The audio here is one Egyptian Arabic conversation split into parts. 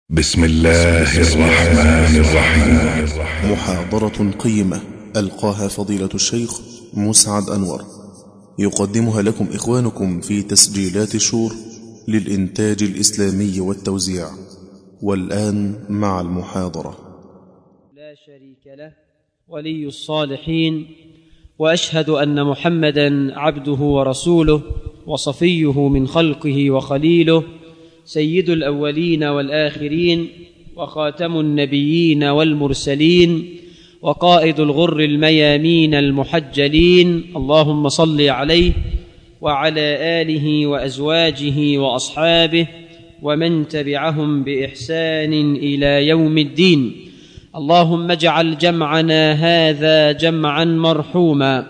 بسم الله الرحمن الرحيم محاضرة قيمة ألقاها فضيلة الشيخ مسعد أنور يقدمها لكم إخوانكم في تسجيلات شور للإنتاج الإسلامي والتوزيع والآن مع المحاضرة لا شريك له ولي الصالحين واشهد ان محمدا عبده ورسوله وصفيه من خلقه وخليله سيد الاولين والاخرين وخاتم النبيين والمرسلين وقائد الغر الميامين المحجلين اللهم صل عليه وعلى اله وازواجه واصحابه ومن تبعهم باحسان الى يوم الدين اللهم اجعل جمعنا هذا جمعا مرحوما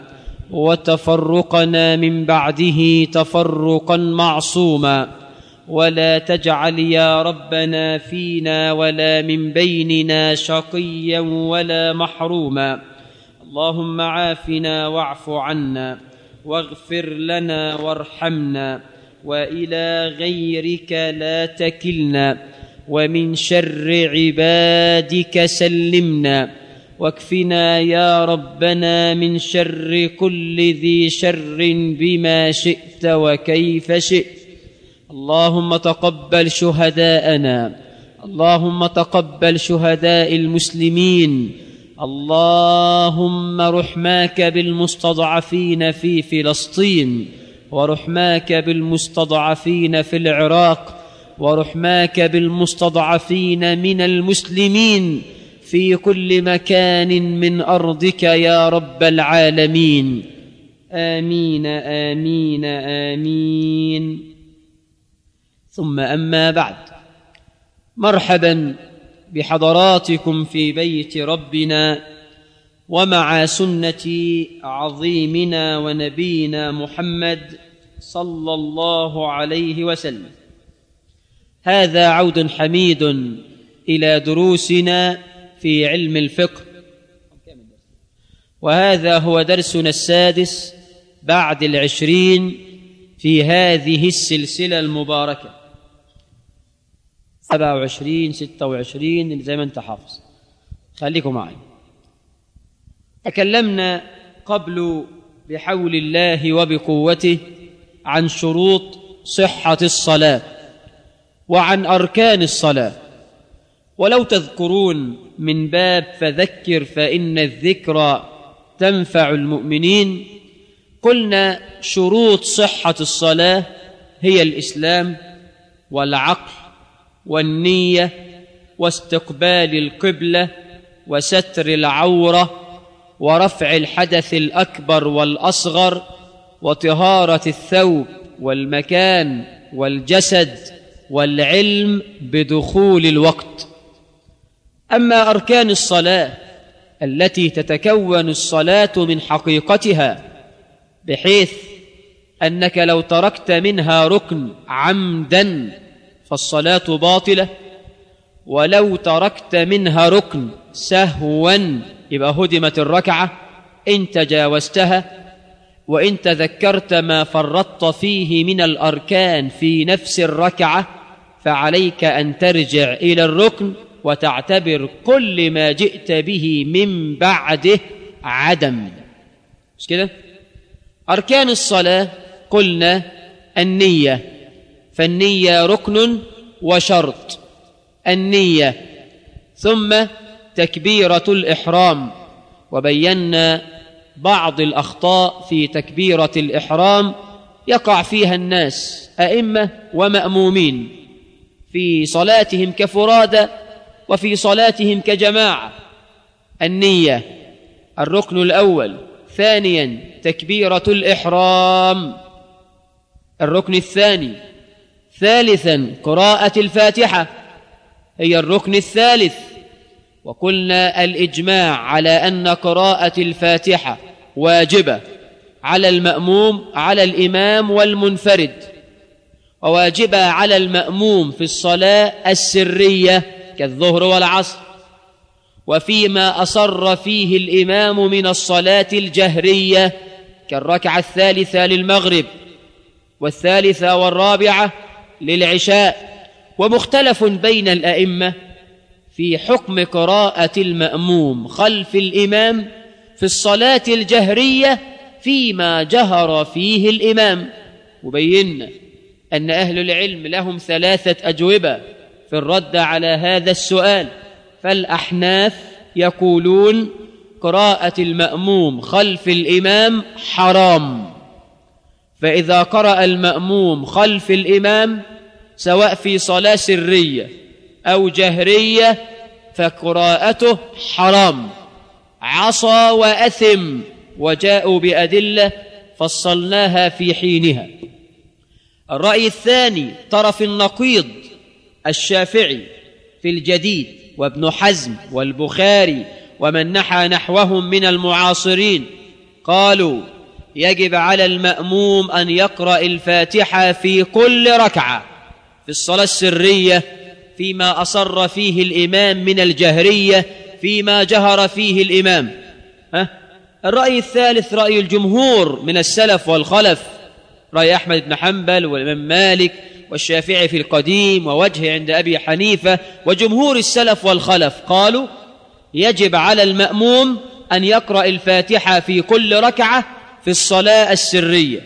وتفرقنا من بعده تفرقا معصوما ولا تجعل يا ربنا فينا ولا من بيننا شقيا ولا محروما اللهم عافنا واعف عنا واغفر لنا وارحمنا والى غيرك لا تكلنا ومن شر عبادك سلمنا واكفنا يا ربنا من شر كل ذي شر بما شئت وكيف شئت اللهم تقبل شهداءنا اللهم تقبل شهداء المسلمين اللهم رحماك بالمستضعفين في فلسطين ورحماك بالمستضعفين في العراق ورحماك بالمستضعفين من المسلمين في كل مكان من ارضك يا رب العالمين امين امين امين ثم اما بعد مرحبا بحضراتكم في بيت ربنا ومع سنه عظيمنا ونبينا محمد صلى الله عليه وسلم هذا عود حميد الى دروسنا في علم الفقه وهذا هو درسنا السادس بعد العشرين في هذه السلسله المباركه سبعة وعشرين ستة وعشرين زي ما انت حافظ خليكم معي تكلمنا قبل بحول الله وبقوته عن شروط صحة الصلاة وعن أركان الصلاة ولو تذكرون من باب فذكر فإن الذكرى تنفع المؤمنين قلنا شروط صحة الصلاة هي الإسلام والعقل والنيه واستقبال القبله وستر العوره ورفع الحدث الاكبر والاصغر وطهاره الثوب والمكان والجسد والعلم بدخول الوقت اما اركان الصلاه التي تتكون الصلاه من حقيقتها بحيث انك لو تركت منها ركن عمدا فالصلاة باطلة ولو تركت منها ركن سهوا يبقى هدمت الركعة إن تجاوزتها وإن تذكرت ما فرطت فيه من الأركان في نفس الركعة فعليك أن ترجع إلى الركن وتعتبر كل ما جئت به من بعده عدم مش كده أركان الصلاة قلنا النية فالنية ركن وشرط النية ثم تكبيرة الإحرام وبينا بعض الأخطاء في تكبيرة الإحرام يقع فيها الناس أئمة ومأمومين في صلاتهم كفرادى وفي صلاتهم كجماعة النية الركن الأول ثانيا تكبيرة الإحرام الركن الثاني ثالثا قراءة الفاتحة هي الركن الثالث وقلنا الإجماع على أن قراءة الفاتحة واجبة على المأموم على الإمام والمنفرد وواجبة على المأموم في الصلاة السرية كالظهر والعصر وفيما أصر فيه الإمام من الصلاة الجهرية كالركعة الثالثة للمغرب والثالثة والرابعة للعشاء ومختلف بين الأئمة في حكم قراءة المأموم خلف الإمام في الصلاة الجهرية فيما جهر فيه الإمام وبينا أن أهل العلم لهم ثلاثة أجوبة في الرد على هذا السؤال فالأحناف يقولون قراءة المأموم خلف الإمام حرام فإذا قرأ المأموم خلف الإمام سواء في صلاة سرية أو جهرية فقراءته حرام عصى وأثم وجاءوا بأدلة فصلناها في حينها الرأي الثاني طرف النقيض الشافعي في الجديد وابن حزم والبخاري ومن نحى نحوهم من المعاصرين قالوا يجب على المأموم أن يقرأ الفاتحة في كل ركعة في الصلاة السرية فيما أصر فيه الإمام من الجهرية فيما جهر فيه الإمام ها؟ الرأي الثالث رأي الجمهور من السلف والخلف رأي أحمد بن حنبل والإمام مالك والشافعي في القديم ووجه عند أبي حنيفة وجمهور السلف والخلف قالوا يجب على المأموم أن يقرأ الفاتحة في كل ركعة في الصلاة السرية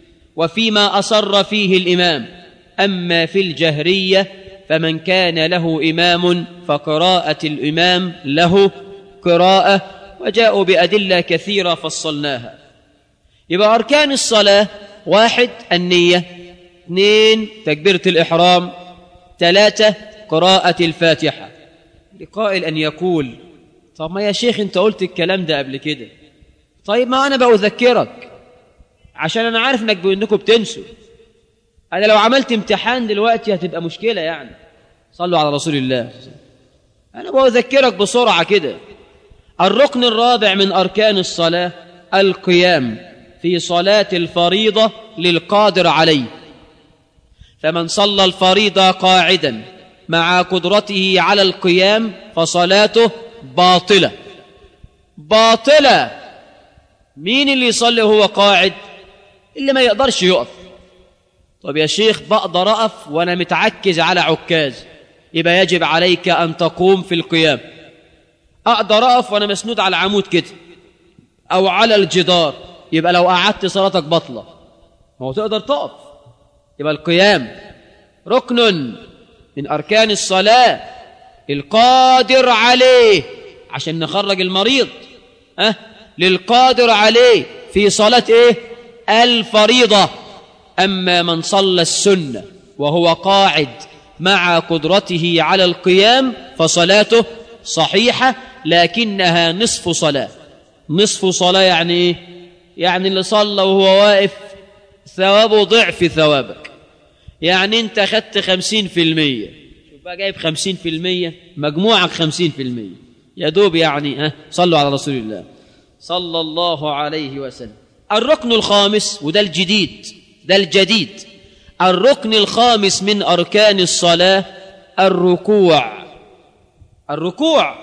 وفيما أصر فيه الإمام أما في الجهرية فمن كان له إمام فقراءة الإمام له قراءة وجاءوا بأدلة كثيرة فصلناها يبقى أركان الصلاة واحد النية اثنين تكبيرة الإحرام ثلاثة قراءة الفاتحة لقائل أن يقول طب ما يا شيخ أنت قلت الكلام ده قبل كده طيب ما أنا بأذكرك عشان أنا عارف إنك إنكم بتنسوا أنا لو عملت امتحان دلوقتي هتبقى مشكلة يعني صلوا على رسول الله أنا بأذكرك بسرعة كده الركن الرابع من أركان الصلاة القيام في صلاة الفريضة للقادر عليه فمن صلى الفريضة قاعدا مع قدرته على القيام فصلاته باطلة باطلة مين اللي يصلي وهو قاعد اللي ما يقدرش يقف طب يا شيخ بقدر أقف وأنا متعكز على عكاز يبقى يجب عليك أن تقوم في القيام أقدر أقف وأنا مسنود على عمود كده أو على الجدار يبقى لو قعدت صلاتك بطلة ما هو تقدر تقف يبقى القيام ركن من أركان الصلاة القادر عليه عشان نخرج المريض أه؟ للقادر عليه في صلاة إيه الفريضة أما من صلى السنة وهو قاعد مع قدرته على القيام فصلاته صحيحة لكنها نصف صلاة نصف صلاة يعني إيه؟ يعني اللي صلى وهو واقف ثوابه ضعف ثوابك يعني انت خدت خمسين في المية شوف بقى جايب خمسين في المية مجموعك خمسين في المية يا دوب يعني ها صلوا على رسول الله صلى الله عليه وسلم الركن الخامس وده الجديد ده الجديد الركن الخامس من أركان الصلاة الركوع الركوع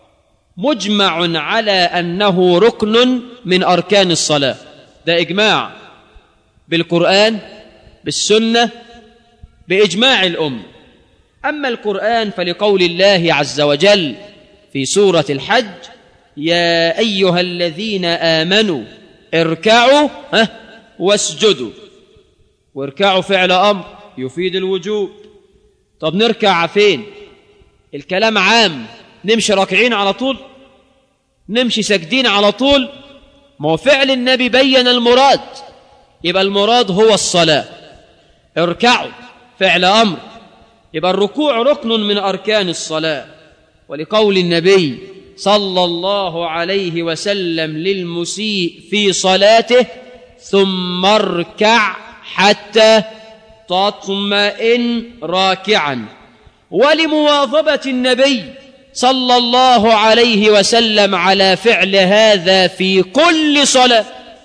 مجمع على أنه ركن من أركان الصلاة ده إجماع بالقرآن بالسنة بإجماع الأم أما القرآن فلقول الله عز وجل في سورة الحج يا أيها الذين آمنوا اركعوا ها واسجدوا واركعوا فعل أمر يفيد الوجوب طب نركع فين الكلام عام نمشي راكعين على طول نمشي ساجدين على طول ما هو فعل النبي بين المراد يبقى المراد هو الصلاة اركعوا فعل أمر يبقى الركوع ركن من أركان الصلاة ولقول النبي صلى الله عليه وسلم للمسيء في صلاته ثم اركع حتى تطمئن راكعا ولمواظبة النبي صلى الله عليه وسلم على فعل هذا في كل صلاة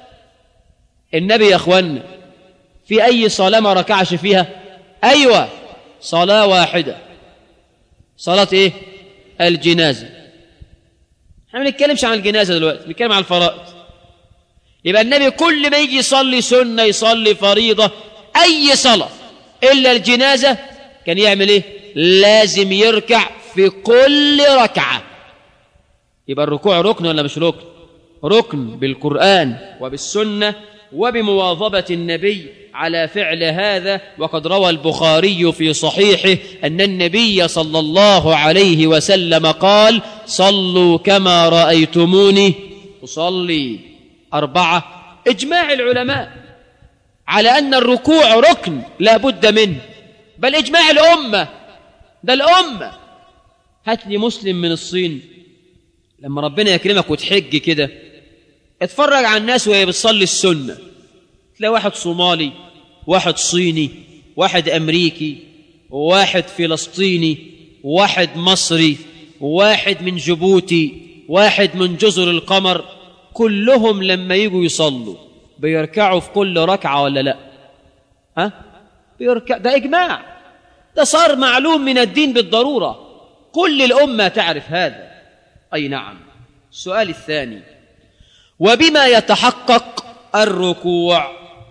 النبي يا اخوانا في أي صلاة ما ركعش فيها أيوة صلاة واحدة صلاة إيه الجنازة احنا ما بنتكلمش عن الجنازة دلوقتي بنتكلم عن الفرائض يبقى النبي كل ما يجي يصلي سنة يصلي فريضة أي صلاة إلا الجنازة كان يعمل إيه لازم يركع في كل ركعة يبقى الركوع ركن ولا مش ركن ركن بالقرآن وبالسنة وبمواظبة النبي على فعل هذا وقد روى البخاري في صحيحه أن النبي صلى الله عليه وسلم قال صلوا كما رأيتموني أصلي أربعة إجماع العلماء على أن الركوع ركن لا بد منه بل إجماع الأمة ده الأمة هات لي مسلم من الصين لما ربنا يكرمك وتحج كده اتفرج على الناس وهي بتصلي السنة تلاقي واحد صومالي واحد صيني واحد أمريكي واحد فلسطيني واحد مصري واحد من جيبوتي واحد من جزر القمر كلهم لما يجوا يصلوا بيركعوا في كل ركعة ولا لا ها بيركع ده إجماع ده صار معلوم من الدين بالضرورة كل الأمة تعرف هذا أي نعم السؤال الثاني وبما يتحقق الركوع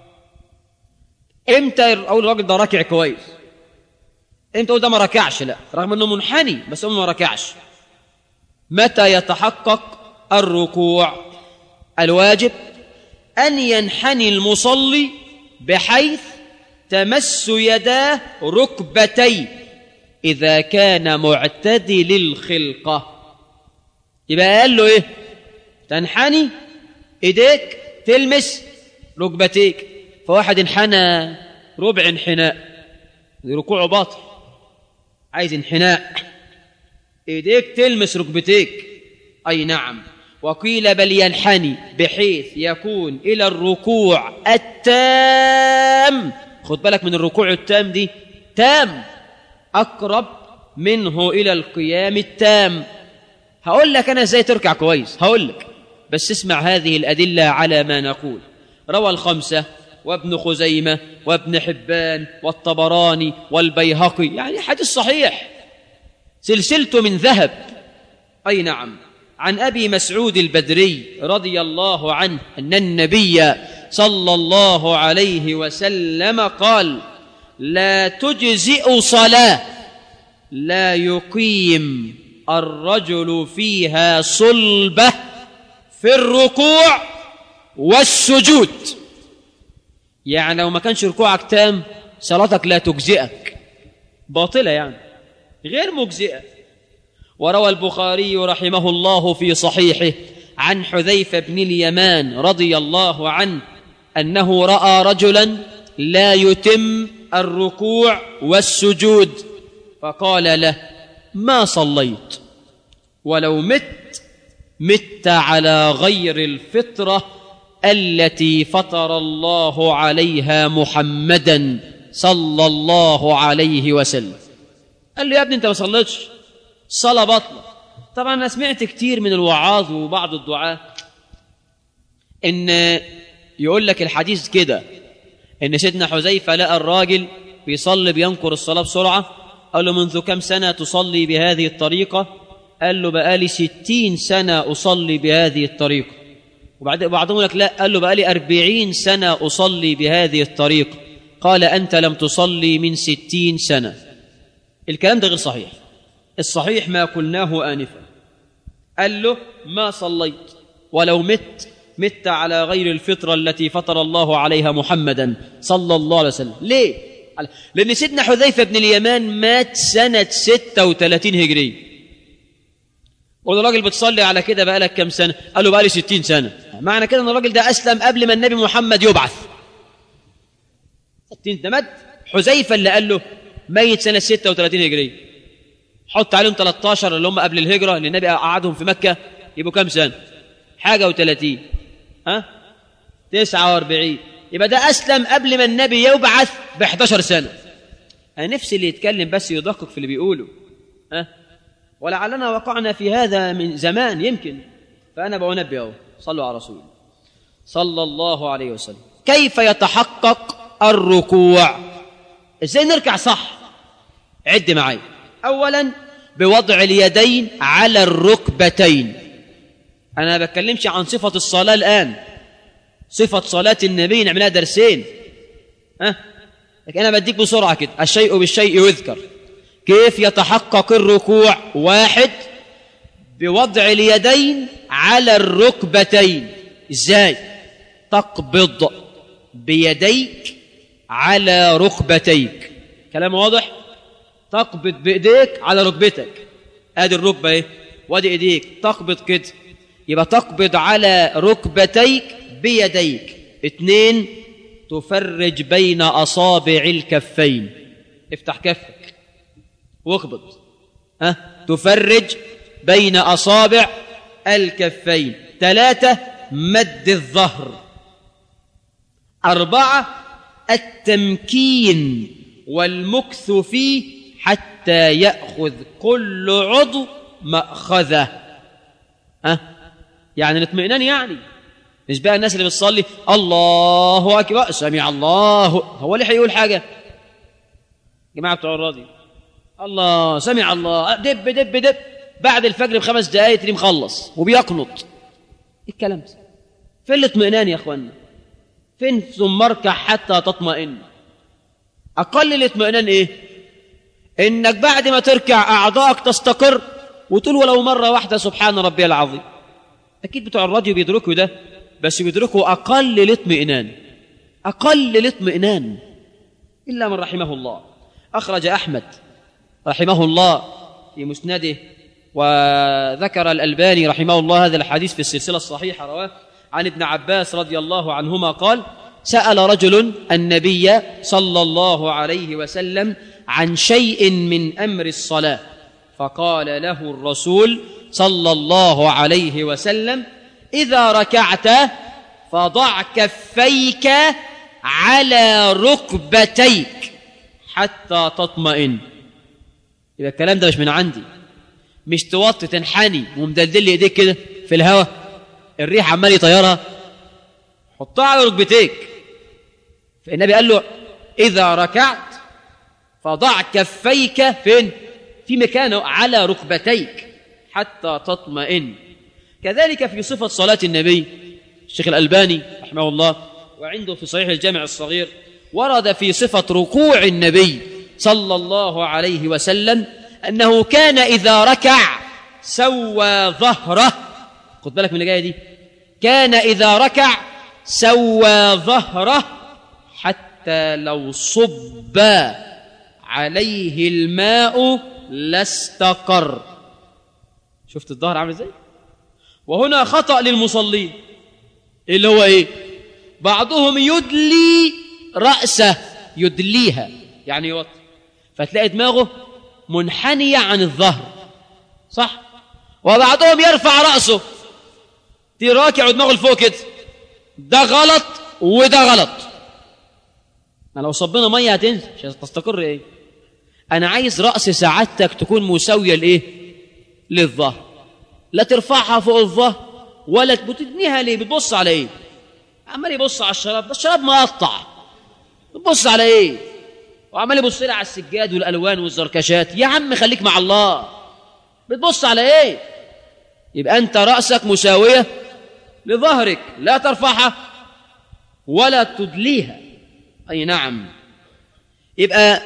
امتى اقول الراجل ده راكع كويس امتى اقول ده ما ركعش لا رغم انه منحني بس هو ما ركعش متى يتحقق الركوع الواجب ان ينحني المصلي بحيث تمس يداه ركبتيه اذا كان معتدل الخلقه يبقى قال له ايه تنحني ايديك تلمس ركبتيك فواحد انحنى ربع انحناء ركوعه باطل عايز انحناء ايديك تلمس ركبتيك اي نعم وقيل بل ينحني بحيث يكون الى الركوع التام خد بالك من الركوع التام دي تام اقرب منه الى القيام التام هقول لك انا ازاي تركع كويس هقول لك بس اسمع هذه الادله على ما نقول روى الخمسه وابن خزيمه وابن حبان والطبراني والبيهقي يعني حديث صحيح سلسلته من ذهب اي نعم عن ابي مسعود البدري رضي الله عنه ان النبي صلى الله عليه وسلم قال لا تجزئ صلاه لا يقيم الرجل فيها صلبه في الركوع والسجود يعني لو ما كانش ركوعك تام صلاتك لا تجزئك باطله يعني غير مجزئه وروى البخاري رحمه الله في صحيحه عن حذيفه بن اليمان رضي الله عنه انه راى رجلا لا يتم الركوع والسجود فقال له ما صليت ولو مت مت على غير الفطره التي فطر الله عليها محمدا صلى الله عليه وسلم قال له يا ابني انت ما صليتش الصلاه بطله طبعا انا سمعت كتير من الوعاظ وبعض الدعاه ان يقول لك الحديث كده ان سيدنا حذيفه لقى الراجل بيصلي بينكر الصلاه بسرعه قال له منذ كم سنه تصلي بهذه الطريقه قال له بقالي ستين سنه اصلي بهذه الطريقه وبعد بعضهم لك لا قال له بقالي أربعين سنة أصلي بهذه الطريقة قال أنت لم تصلي من ستين سنة الكلام ده غير صحيح الصحيح ما قلناه آنفا قال له ما صليت ولو مت مت على غير الفطرة التي فطر الله عليها محمدا صلى الله عليه وسلم ليه؟ لأن سيدنا حذيفة بن اليمان مات سنة 36 هجرية قول الراجل بتصلي على كده بقالك كم سنة قال له بقالي ستين سنة معنى كده ان الراجل ده أسلم قبل ما النبي محمد يبعث ستين ده مات حذيفة اللي قال له ميت سنة 36 هجرية حط عليهم 13 اللي هم قبل الهجرة اللي النبي قعدهم في مكة يبقوا كم سنة حاجة و30 ها 49 يبقى ده أسلم قبل ما النبي يبعث ب 11 سنة أنا نفسي اللي يتكلم بس يدقق في اللي بيقوله ها ولعلنا وقعنا في هذا من زمان يمكن فأنا بنبه أهو صلوا على رسول صلى الله عليه وسلم كيف يتحقق الركوع ازاي نركع صح عد معي اولا بوضع اليدين على الركبتين انا ما بتكلمش عن صفه الصلاه الان صفه صلاه النبي نعملها درسين ها لكن انا بديك بسرعه كده الشيء بالشيء يذكر كيف يتحقق الركوع واحد بوضع اليدين على الركبتين ازاي تقبض بيديك على ركبتيك كلام واضح تقبض بايديك على ركبتك ادي الركبه ايه وادي ايديك تقبض كده يبقى تقبض على ركبتيك بيديك اتنين تفرج بين اصابع الكفين افتح كفك واقبض ها أه؟ تفرج بين اصابع الكفين ثلاثه مد الظهر اربعه التمكين والمكث فيه حتى ياخذ كل عضو ماخذه ها أه؟ يعني الاطمئنان يعني مش بقى الناس اللي بتصلي الله اكبر سمع الله هو اللي هيقول حاجه جماعه بتوع الراديو الله سمع الله دب دب دب بعد الفجر بخمس دقائق تلاقيه مخلص وبيقنط ايه الكلام ده فين الاطمئنان يا اخوانا فين ثم اركع حتى تطمئن اقل الاطمئنان ايه انك بعد ما تركع اعضائك تستقر وتقول ولو مره واحده سبحان ربي العظيم اكيد بتوع الراديو بيدركوا ده بس بيدركوا اقل الاطمئنان اقل الاطمئنان الا من رحمه الله اخرج احمد رحمه الله في مسنده وذكر الالباني رحمه الله هذا الحديث في السلسله الصحيحه رواه عن ابن عباس رضي الله عنهما قال سال رجل النبي صلى الله عليه وسلم عن شيء من امر الصلاه فقال له الرسول صلى الله عليه وسلم اذا ركعت فضع كفيك على ركبتيك حتى تطمئن يبقى الكلام ده مش من عندي مش توطي تنحني ومدلدل ايديك كده في الهواء الريح عمال يطيرها حطها على ركبتيك فالنبي قال له اذا ركعت فضع كفيك فين في مكانه على ركبتيك حتى تطمئن كذلك في صفة صلاة النبي الشيخ الألباني رحمه الله وعنده في صحيح الجامع الصغير ورد في صفة ركوع النبي صلى الله عليه وسلم أنه كان إذا ركع سوى ظهره خد بالك من اللي جاية دي كان إذا ركع سوى ظهره حتى لو صب عليه الماء لاستقر شفت الظهر عامل ازاي وهنا خطأ للمصلين اللي هو ايه بعضهم يدلي رأسه يدليها يعني يوطي فتلاقي دماغه منحنية عن الظهر صح وبعضهم يرفع رأسه دي راكع ودماغه لفوق كده ده غلط وده غلط ما لو صبنا ميه هتنزل مش هتستقر ايه انا عايز راس سعادتك تكون مساويه لايه للظهر لا ترفعها فوق الظهر ولا بتدنيها ليه بتبص على ايه عمال يبص على الشراب ده الشراب مقطع بتبص على ايه وعمال يبص لي على السجاد والالوان والزركشات يا عم خليك مع الله بتبص على ايه يبقى انت راسك مساويه لظهرك لا ترفعها ولا تدليها اي نعم يبقى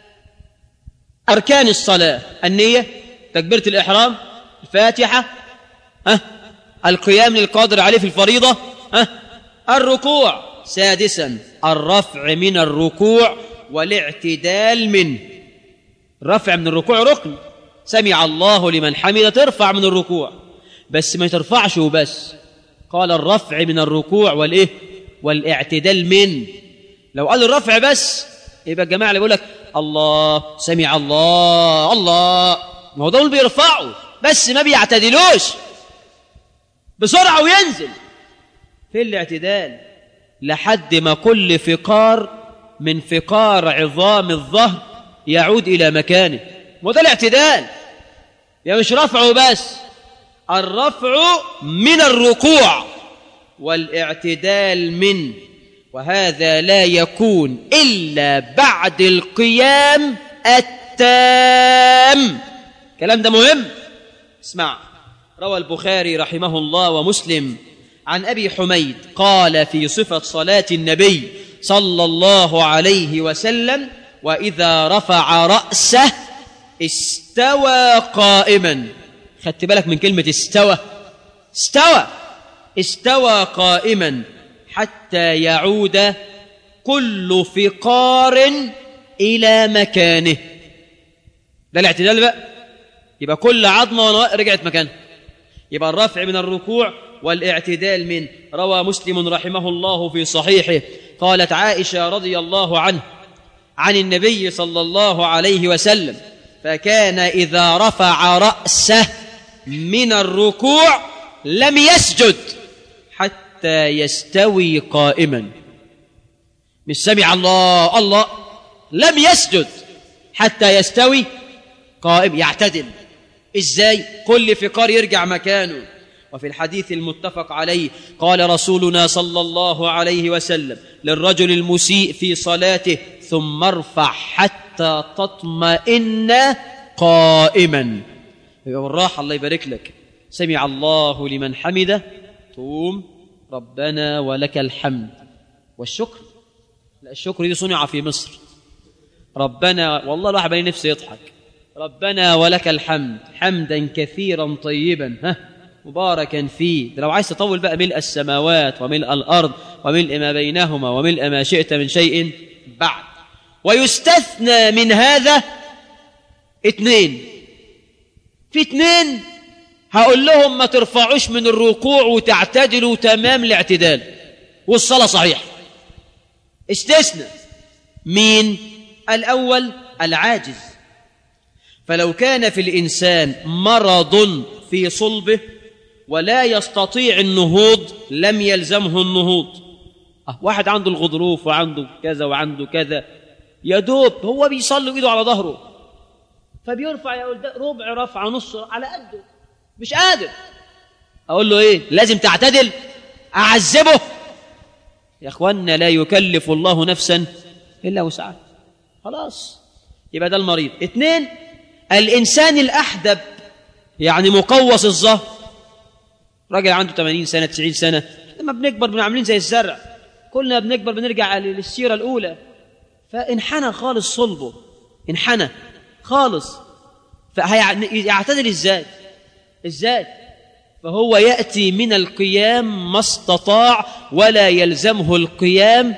اركان الصلاه النيه تكبيره الاحرام الفاتحه ها القيام للقادر عليه في الفريضه ها الركوع سادسا الرفع من الركوع والاعتدال منه الرفع من الركوع ركن سمع الله لمن حمد ترفع من الركوع بس ما ترفعش وبس قال الرفع من الركوع والايه والاعتدال من لو قال الرفع بس يبقى الجماعه اللي بيقول لك الله سمع الله الله ما هو دول بيرفعوا بس ما بيعتدلوش بسرعه وينزل في الاعتدال لحد ما كل فقار من فقار عظام الظهر يعود الى مكانه وده الاعتدال يا مش رفعه بس الرفع من الركوع والاعتدال منه وهذا لا يكون الا بعد القيام التام الكلام ده مهم اسمع روى البخاري رحمه الله ومسلم عن ابي حميد قال في صفه صلاه النبي صلى الله عليه وسلم واذا رفع راسه استوى قائما خدت بالك من كلمة استوى استوى استوى قائما حتى يعود كل فقار إلى مكانه ده الاعتدال بقى يبقى كل عظمة رجعت مكانها يبقى الرفع من الركوع والاعتدال من روى مسلم رحمه الله في صحيحه قالت عائشة رضي الله عنه عن النبي صلى الله عليه وسلم فكان إذا رفع رأسه من الركوع لم يسجد حتى يستوي قائما مش سمع الله الله لم يسجد حتى يستوي قائم يعتدل ازاي كل فقار يرجع مكانه وفي الحديث المتفق عليه قال رسولنا صلى الله عليه وسلم للرجل المسيء في صلاته ثم ارفع حتى تطمئن قائما يبقى بالراحة الله يبارك لك سمع الله لمن حمده تقوم ربنا ولك الحمد والشكر لا الشكر دي صنع في مصر ربنا والله الواحد بني نفسه يضحك ربنا ولك الحمد حمدا كثيرا طيبا ها مباركا فيه ده لو عايز تطول بقى ملء السماوات وملء الأرض وملء ما بينهما وملء ما شئت من شيء بعد ويستثنى من هذا اثنين في اثنين هقول لهم ما ترفعوش من الركوع وتعتدلوا تمام الاعتدال والصلاة صحيحة استثنى مين الأول العاجز فلو كان في الإنسان مرض في صلبه ولا يستطيع النهوض لم يلزمه النهوض أه واحد عنده الغضروف وعنده كذا وعنده كذا يا دوب هو بيصلي ايده على ظهره فبيرفع يقول ده ربع رفع نص على قده مش قادر اقول له ايه لازم تعتدل اعذبه يا اخوانا لا يكلف الله نفسا الا وسعها خلاص يبقى ده المريض اثنين الانسان الاحدب يعني مقوس الظهر راجل عنده 80 سنه 90 سنه لما بنكبر بنبقى عاملين زي الزرع كلنا بنكبر بنرجع للسيره الاولى فانحنى خالص صلبه انحنى خالص فهيعتدل ازاي ازاي فهو ياتي من القيام ما استطاع ولا يلزمه القيام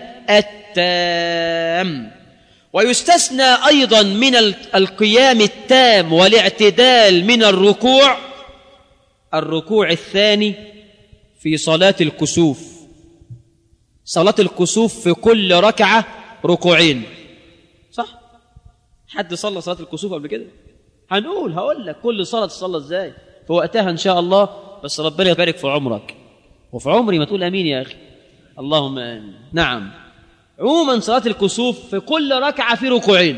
التام ويستثنى ايضا من القيام التام والاعتدال من الركوع الركوع الثاني في صلاه الكسوف صلاه الكسوف في كل ركعه ركوعين صح حد صلى صلاه الكسوف قبل كده هنقول هقول لك كل صلاه تصلى ازاي في وقتها ان شاء الله بس ربنا يبارك في عمرك وفي عمري ما تقول امين يا اخي اللهم امين نعم عموما صلاه الكسوف في كل ركعه في ركوعين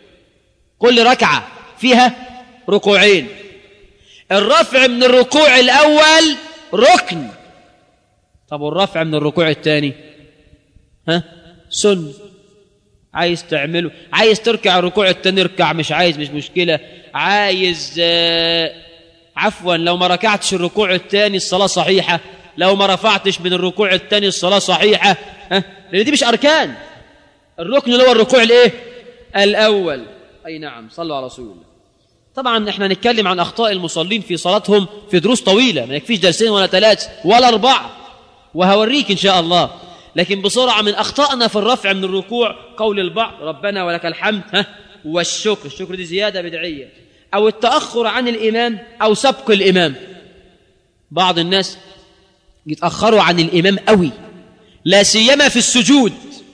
كل ركعه فيها ركوعين الرفع من الركوع الاول ركن طب والرفع من الركوع الثاني ها سنه عايز تعمله عايز تركع الركوع التاني اركع مش عايز مش مشكلة عايز آه عفوا لو ما ركعتش الركوع التاني الصلاة صحيحة لو ما رفعتش من الركوع التاني الصلاة صحيحة ها لأن دي مش أركان الركن اللي هو الركوع الإيه الأول أي نعم صلوا على رسول الله طبعا احنا نتكلم عن أخطاء المصلين في صلاتهم في دروس طويلة ما يكفيش جلسين ولا ثلاث ولا أربعة وهوريك إن شاء الله لكن بسرعة من أخطأنا في الرفع من الركوع قول البعض ربنا ولك الحمد ها والشكر الشكر دي زيادة بدعية أو التأخر عن الإمام أو سبق الإمام بعض الناس يتأخروا عن الإمام قوي لا سيما في السجود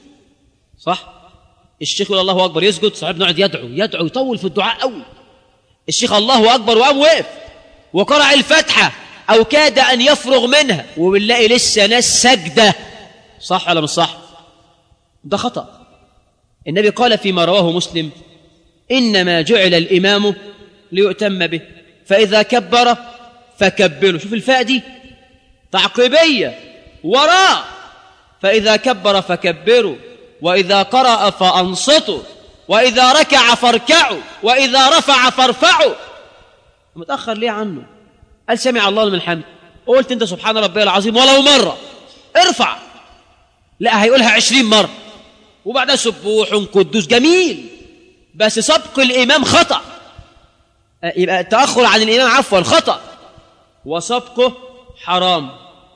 صح الشيخ يقول الله أكبر يسجد صاحبنا يقعد يدعو يدعو يطول في الدعاء قوي الشيخ الله أكبر وقام وقف وقرأ الفاتحة أو كاد أن يفرغ منها وبنلاقي لسه ناس سجده صح ولا مش صح ده خطأ النبي قال فيما رواه مسلم إنما جعل الإمام ليؤتم به فإذا كبر فكبروا شوف الفاء دي تعقيبية وراء فإذا كبر فكبروا وإذا قرأ فأنصتوا وإذا ركع فاركعوا وإذا رفع فارفعوا متأخر ليه عنه قال سمع الله لمن حمد قلت أنت سبحان ربي العظيم ولو مرة ارفع لا هيقولها عشرين مرة وبعدها سبوح قدوس جميل بس سبق الإمام خطأ آه، يبقى التأخر عن الإمام عفوا خطأ وسبقه حرام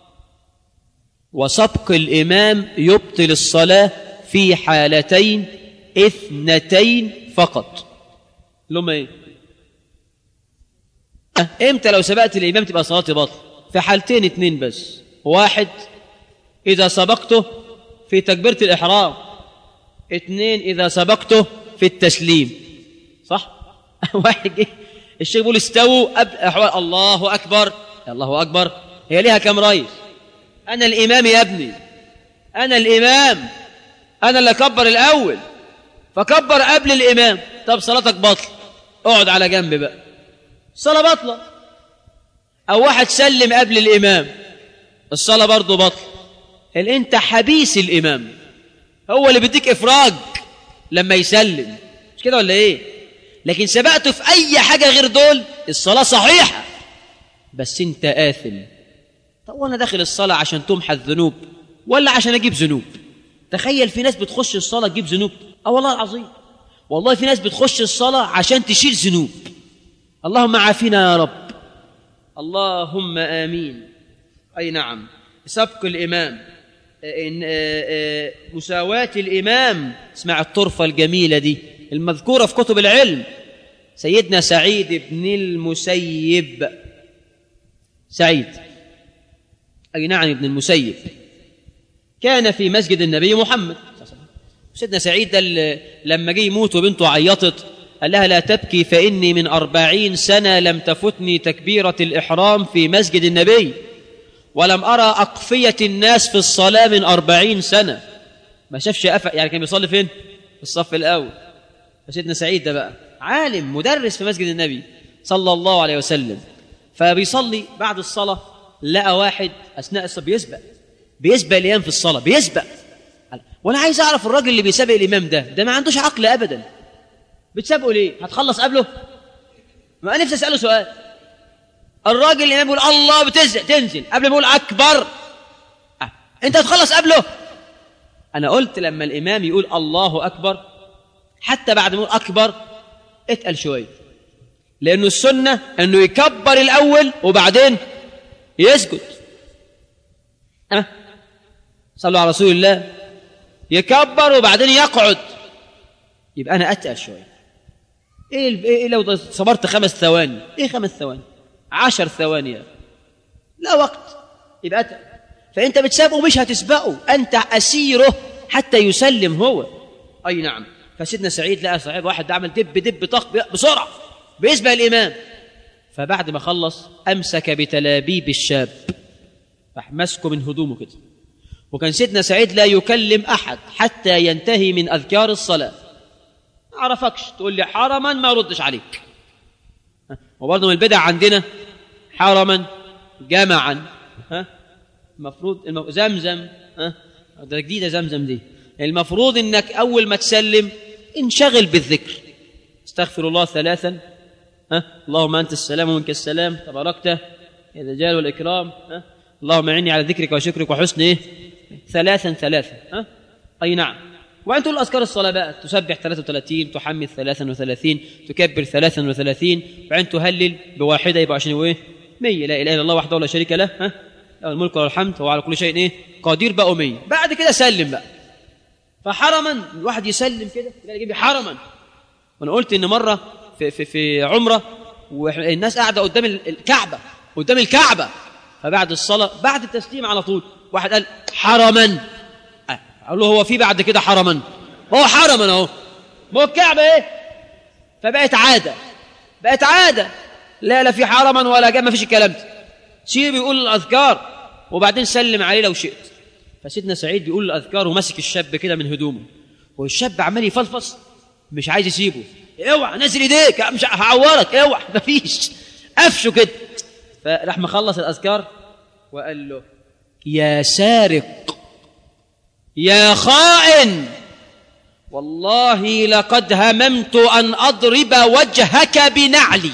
وسبق الإمام يبطل الصلاة في حالتين اثنتين فقط لما ايه أه، امتى لو سبقت الإمام تبقى صلاتي باطل في حالتين اتنين بس واحد إذا سبقته في تكبيرة الإحرام اتنين إذا سبقته في التسليم صح واحد جه الشيخ بيقول استووا قبل أحوال الله أكبر الله أكبر هي ليها كم رئيس أنا الإمام يا ابني أنا الإمام أنا اللي أكبر الأول فكبر قبل الإمام طب صلاتك بطل اقعد على جنب بقى الصلاة بطلة أو واحد سلم قبل الإمام الصلاة برضه بطل قال أنت حبيس الإمام هو اللي بيديك إفراج لما يسلم مش كده ولا إيه لكن سبقته في أي حاجة غير دول الصلاة صحيحة بس أنت آثم طب وانا داخل الصلاة عشان تمحى الذنوب ولا عشان اجيب ذنوب تخيل في ناس بتخش الصلاة تجيب ذنوب اه والله العظيم والله في ناس بتخش الصلاة عشان تشيل ذنوب اللهم عافنا يا رب اللهم آمين أي نعم سبق الإمام إن آه، آه، مساواة الإمام اسمع الطرفة الجميلة دي المذكورة في كتب العلم سيدنا سعيد بن المسيب سعيد أي نعم ابن المسيب كان في مسجد النبي محمد سيدنا سعيد ده اللي لما جه يموت وبنته عيطت قال لها لا تبكي فإني من أربعين سنة لم تفتني تكبيرة الإحرام في مسجد النبي ولم أرى أقفية الناس في الصلاة من أربعين سنة ما شافش أفق يعني كان بيصلي فين في الصف الأول فسيدنا سعيد ده بقى عالم مدرس في مسجد النبي صلى الله عليه وسلم فبيصلي بعد الصلاة لقى واحد أثناء الصلاة بيسبق بيسبق الإمام في الصلاة بيسبق وأنا عايز أعرف الراجل اللي بيسابق الإمام ده ده ما عندوش عقل أبدا بتسابقه ليه؟ هتخلص قبله؟ ما أنا نفسي أسأله سؤال الراجل الإمام بيقول الله بتنزل تنزل قبل ما يقول أكبر أه. أنت هتخلص قبله؟ أنا قلت لما الإمام يقول الله أكبر حتى بعد ما يقول أكبر اتقل شوية لأنه السنة أنه يكبر الأول وبعدين يسجد أه؟ صلوا على رسول الله يكبر وبعدين يقعد يبقى أنا أتقل شوية إيه, ال- إيه لو صبرت خمس ثواني إيه خمس ثواني عشر ثواني يا أخي. لا وقت يبقى أتقل فأنت بتسابقه مش هتسبقه أنت أسيره حتى يسلم هو أي نعم فسيدنا سعيد لقى صاحب واحد ده عمل دب دب طخ بسرعة بيسبق الإمام فبعد ما خلص أمسك بتلابيب الشاب راح ماسكه من هدومه كده وكان سيدنا سعيد لا يكلم أحد حتى ينتهي من أذكار الصلاة ما عرفكش تقول لي حرما ما ردش عليك ها؟ وبرضه من البدع عندنا حرما جمعا ها المفروض الم... زمزم ها ده جديدة زمزم دي المفروض انك اول ما تسلم انشغل بالذكر استغفر الله ثلاثا ها اللهم انت السلام ومنك السلام تباركت يا ذا الجلال والاكرام ها اللهم اعني على ذكرك وشكرك وحسن ايه ثلاثا ثلاثا ها اي نعم وأن تقول أذكار الصلاة بقى تسبح 33 تحمد 33 تكبر 33 وبعدين تهلل بواحدة يبقى عشان هو إيه 100 لا إله إلا الله وحده لا شريك له ها له الملك وله الحمد وهو على كل شيء إيه قدير بقوا 100 بعد كده سلم بقى فحرما الواحد يسلم كده يلاقي يجيب لي حرما وانا قلت ان مره في في في عمره والناس قاعده قدام ال- الكعبه قدام الكعبه فبعد الصلاه بعد التسليم على طول واحد قال حرما أه، اقول له هو في بعد كده حرما هو حرما اهو ما هو الكعبه ايه فبقت عاده بقت عاده لا لا في حرما ولا جاء ما فيش الكلام ده سيبه يقول الاذكار وبعدين سلم عليه لو شئت فسيدنا سعيد بيقول الاذكار وماسك الشاب كده من هدومه والشاب عمال يفلفص مش عايز يسيبه اوعى نزل ايديك مش هعورك اوعى مفيش قفشه كده فراح مخلص الاذكار وقال له يا سارق يا خائن والله لقد هممت ان اضرب وجهك بنعلي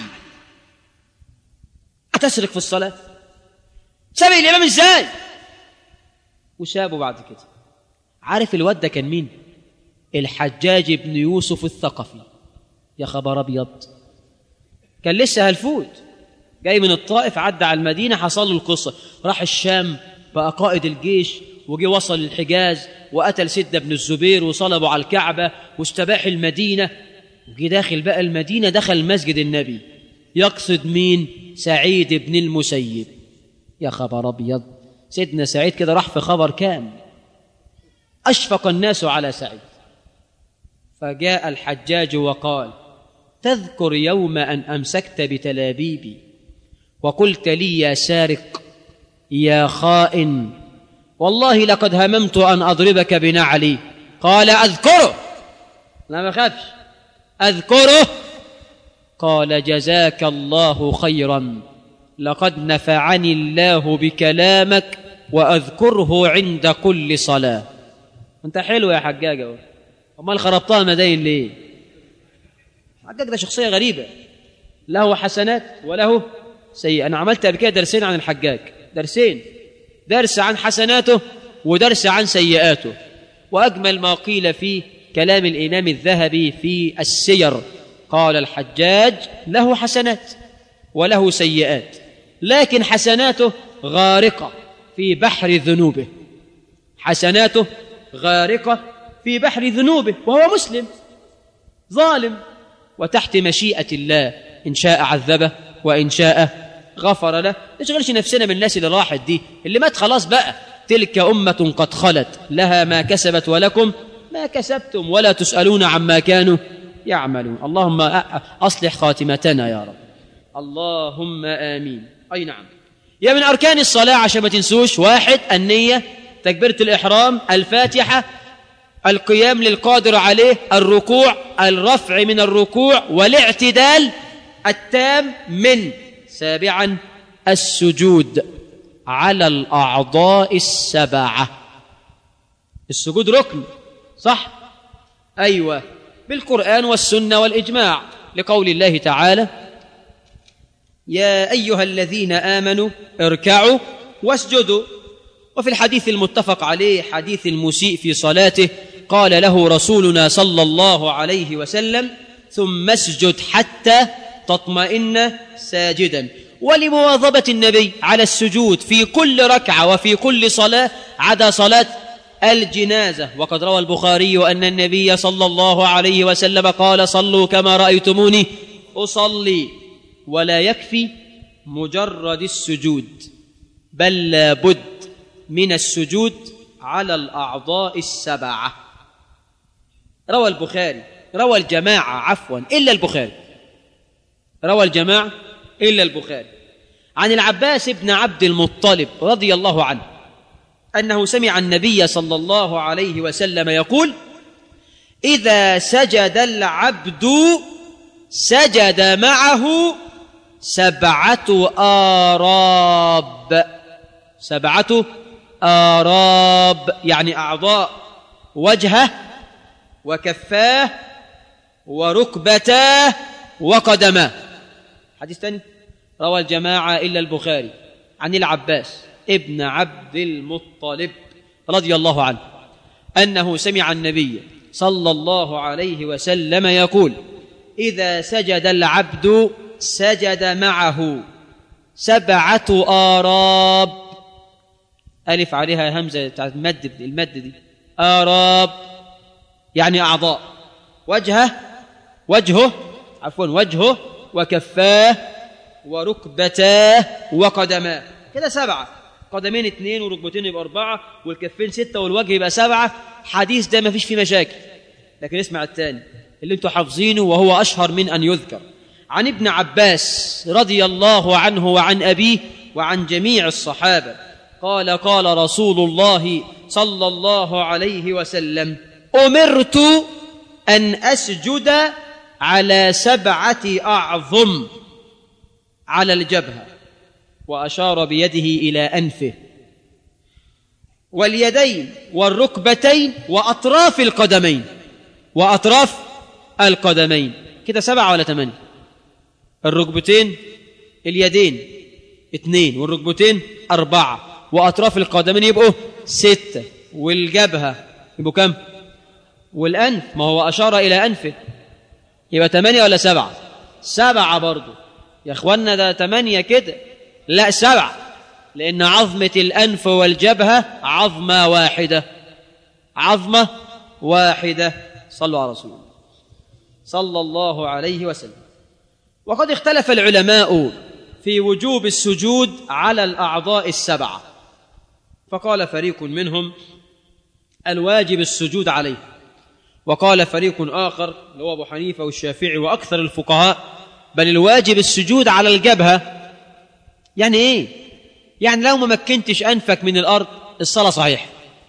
هتسرق في الصلاه سابق الامام ازاي وسابه بعد كده عارف الواد ده كان مين الحجاج بن يوسف الثقفي يا خبر ابيض كان لسه هلفوت جاي من الطائف عدى على المدينة حصل له القصة راح الشام بقى قائد الجيش وجي وصل الحجاز وقتل سيدنا بن الزبير وصلبوا على الكعبة واستباح المدينة وجي داخل بقى المدينة دخل مسجد النبي يقصد مين سعيد بن المسيب يا خبر أبيض سيدنا سعيد كده راح في خبر كام أشفق الناس على سعيد فجاء الحجاج وقال تذكر يوم أن أمسكت بتلابيبي وقلت لي يا سارق يا خائن والله لقد هممت أن أضربك بنعلي قال أذكره لا ما خافش أذكره قال جزاك الله خيرا لقد نفعني الله بكلامك وأذكره عند كل صلاة أنت حلو يا حجاج أهو أمال خربتها مداين ليه حجاج ده شخصية غريبة له حسنات وله سيئة أنا عملت قبل كده درسين عن الحجاج درسين درس عن حسناته ودرس عن سيئاته وأجمل ما قيل في كلام الإمام الذهبي في السير قال الحجاج له حسنات وله سيئات لكن حسناته غارقة في بحر ذنوبه حسناته غارقة في بحر ذنوبه وهو مسلم ظالم وتحت مشيئة الله إن شاء عذبه وإن شاء غفر له نشغلش نفسنا بالناس اللي راحت دي اللي مات خلاص بقى تلك أمة قد خلت لها ما كسبت ولكم ما كسبتم ولا تسألون عما كانوا يعملون اللهم أصلح خاتمتنا يا رب اللهم آمين أي نعم يا من أركان الصلاة عشان ما تنسوش واحد النية تكبيرة الإحرام الفاتحة القيام للقادر عليه الركوع الرفع من الركوع والاعتدال التام من سابعا السجود على الأعضاء السبعة السجود ركن صح أيوة بالقرآن والسنة والإجماع لقول الله تعالى يا أيها الذين آمنوا اركعوا واسجدوا وفي الحديث المتفق عليه حديث المسيء في صلاته قال له رسولنا صلى الله عليه وسلم ثم اسجد حتى تطمئن ساجدا ولمواظبة النبي على السجود في كل ركعة وفي كل صلاة عدا صلاة الجنازة وقد روى البخاري أن النبي صلى الله عليه وسلم قال صلوا كما رأيتموني أصلي ولا يكفي مجرد السجود بل لا بد من السجود على الأعضاء السبعة روى البخاري روى الجماعة عفوا إلا البخاري روى الجماعة إلا البخاري عن العباس بن عبد المطلب رضي الله عنه أنه سمع النبي صلى الله عليه وسلم يقول إذا سجد العبد سجد معه سبعة آراب سبعة آراب يعني أعضاء وجهه وكفاه وركبتاه وقدماه حديث ثاني روى الجماعة إلا البخاري عن العباس ابن عبد المطلب رضي الله عنه أنه سمع النبي صلى الله عليه وسلم يقول إذا سجد العبد سجد معه سبعة آراب ألف عليها همزة بتاعت المد المد دي آراب يعني أعضاء وجهه وجهه عفوا وجهه وكفاه وركبتاه وقدماه كده سبعة قدمين اثنين وركبتين يبقى أربعة والكفين ستة والوجه يبقى سبعة حديث ده ما فيش فيه مشاكل لكن اسمع الثاني اللي انتوا حافظينه وهو أشهر من أن يذكر عن ابن عباس رضي الله عنه وعن أبيه وعن جميع الصحابة قال قال رسول الله صلى الله عليه وسلم أمرت أن أسجد على سبعة أعظم على الجبهة وأشار بيده إلى أنفه واليدين والركبتين وأطراف القدمين وأطراف القدمين كده سبعة ولا ثمانية الركبتين اليدين اثنين والركبتين أربعة وأطراف القدمين يبقوا ستة والجبهة يبقوا كم والأنف ما هو أشار إلى أنفه يبقى ثمانية ولا سبعة سبعة برضه يا اخوانا ده تمانية كده لا سبعة لأن عظمة الأنف والجبهة عظمة واحدة عظمة واحدة صلوا على رسول الله صلى الله عليه وسلم وقد اختلف العلماء في وجوب السجود على الأعضاء السبعة فقال فريق منهم الواجب السجود عليه وقال فريق آخر اللي هو أبو حنيفة والشافعي وأكثر الفقهاء بل الواجب السجود على الجبهة يعني إيه؟ يعني لو ما مكنتش أنفك من الأرض الصلاة صحيح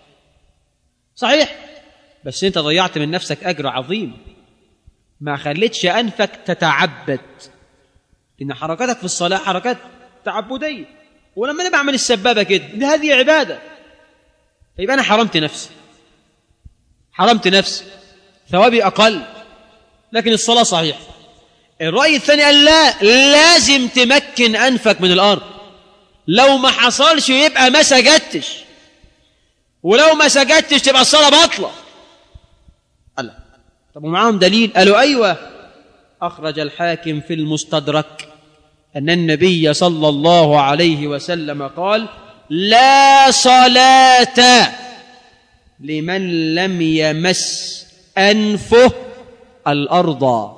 صحيح بس أنت ضيعت من نفسك أجر عظيم ما خليتش أنفك تتعبد إن حركاتك في الصلاة حركات تعبدية ولما أنا بعمل السبابة كده دي هذه عبادة فيبقى أنا حرمت نفسي حرمت نفسي ثوابي أقل لكن الصلاة صحيح الرأي الثاني قال لا لازم تمكن أنفك من الأرض لو ما حصلش يبقى ما سجدتش ولو ما سجدتش تبقى الصلاة باطلة قال لا طب ومعاهم دليل قالوا أيوة أخرج الحاكم في المستدرك أن النبي صلى الله عليه وسلم قال لا صلاة لمن لم يمس أنفه الأرض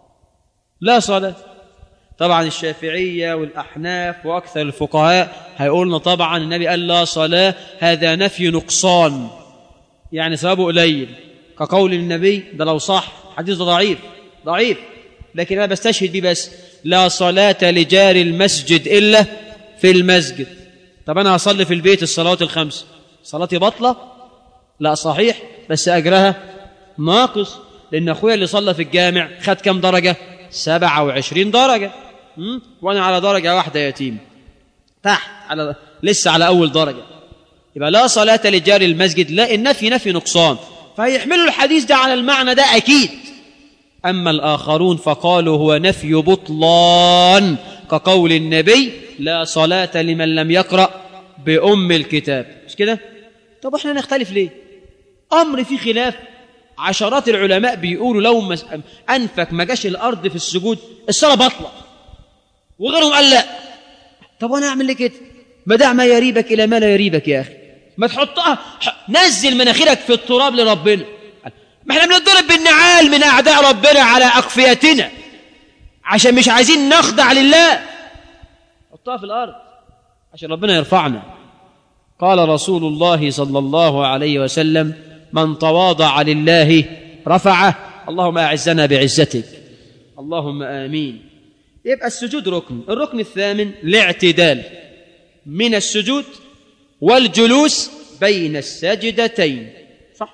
لا صلاة طبعا الشافعية والأحناف وأكثر الفقهاء هيقولنا طبعا النبي قال لا صلاة هذا نفي نقصان يعني ثوابه قليل كقول النبي ده لو صح حديث ده ضعيف ضعيف لكن أنا بستشهد بيه بس لا صلاة لجار المسجد إلا في المسجد طب أنا هصلي في البيت الصلوات الخمس صلاتي بطلة لا صحيح بس أجرها ناقص لأن أخويا اللي صلى في الجامع خد كم درجة سبعة وعشرين درجة م? وأنا على درجة واحدة يتيم تحت على لسه على أول درجة يبقى لا صلاة لجار المسجد لا النفي نفي نقصان فهيحملوا الحديث ده على المعنى ده أكيد أما الآخرون فقالوا هو نفي بطلان كقول النبي لا صلاة لمن لم يقرأ بأم الكتاب مش كده؟ طب احنا نختلف ليه؟ أمر فيه خلاف عشرات العلماء بيقولوا لو مس... أنفك ما جاش الأرض في السجود الصلاة بطلة وغيرهم قال لا طب وأنا أعمل ليه كده؟ ما دع ما يريبك إلى ما لا يريبك يا أخي ما تحطها نزل مناخيرك في التراب لربنا ما احنا بنضرب بالنعال من أعداء ربنا على أقفيتنا عشان مش عايزين نخضع لله حطها في الأرض عشان ربنا يرفعنا قال رسول الله صلى الله عليه وسلم من تواضع لله رفعه اللهم أعزنا بعزتك اللهم آمين يبقى السجود ركن الركن الثامن الاعتدال من السجود والجلوس بين السجدتين صح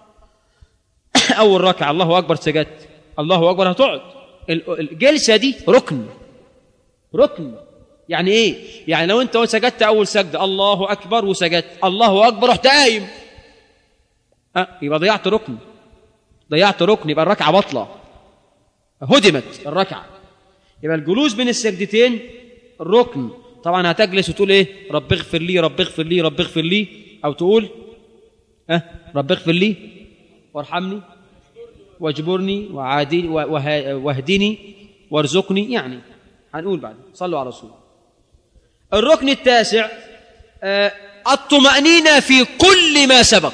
أول ركعة الله أكبر سجدت الله أكبر هتقعد الجلسة دي ركن ركن يعني ايه يعني لو انت سجدت اول سجده الله اكبر وسجدت الله اكبر رحت قايم أه يبقى ضيعت ركن ضيعت ركن يبقى الركعه بطله هدمت الركعه يبقى الجلوس بين السجدتين ركن طبعا هتجلس وتقول ايه رب اغفر لي رب اغفر لي رب اغفر لي او تقول ها أه رب اغفر لي وارحمني واجبرني وعادي واهدني وارزقني يعني هنقول بعد صلوا على رسول الركن التاسع آه الطمأنينة في كل ما سبق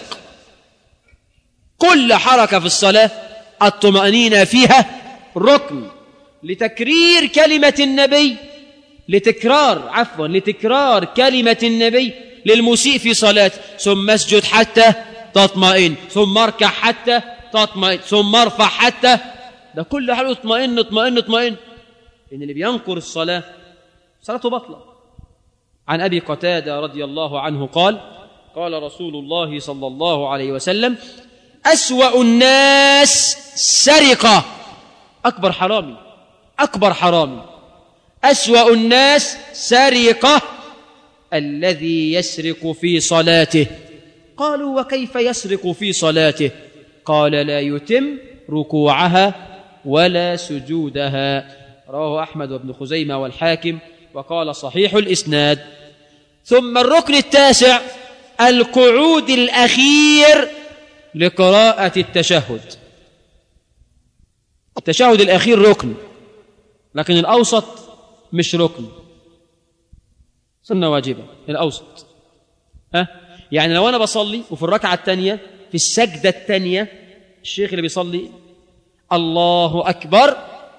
كل حركة في الصلاة الطمأنينة فيها ركن لتكرير كلمة النبي لتكرار عفوا لتكرار كلمة النبي للمسيء في صلاة ثم اسجد حتى تطمئن ثم اركع حتى تطمئن ثم ارفع حتى ده كل حاجة اطمئن اطمئن اطمئن إن اللي بينكر الصلاة صلاته بطلة عن أبي قتادة رضي الله عنه قال قال رسول الله صلى الله عليه وسلم أسوأ الناس سرقة أكبر حرامي أكبر حرامي أسوأ الناس سرقة الذي يسرق في صلاته قالوا وكيف يسرق في صلاته قال لا يتم ركوعها ولا سجودها رواه أحمد وابن خزيمة والحاكم وقال صحيح الإسناد ثم الركن التاسع القعود الأخير لقراءة التشهد التشهد الأخير ركن لكن الأوسط مش ركن سنة واجبة الأوسط ها يعني لو أنا بصلي وفي الركعة الثانية في السجدة الثانية الشيخ اللي بيصلي الله أكبر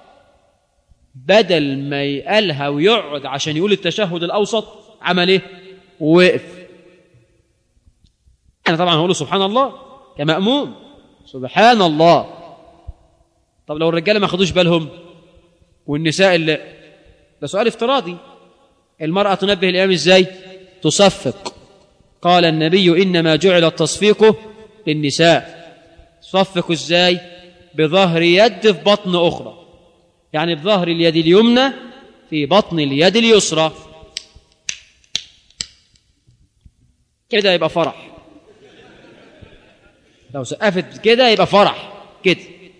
بدل ما يقالها ويقعد عشان يقول التشهد الأوسط عمل إيه؟ وقف أنا طبعا هقول سبحان الله كمأموم سبحان الله طب لو الرجالة ما خدوش بالهم والنساء اللي ده سؤال افتراضي المرأة تنبه الإمام إزاي تصفق قال النبي إنما جعل التصفيق للنساء تصفق إزاي بظهر يد في بطن أخرى يعني بظهر اليد اليمنى في بطن اليد اليسرى كده يبقى فرح لو سقفت كده يبقى فرح كده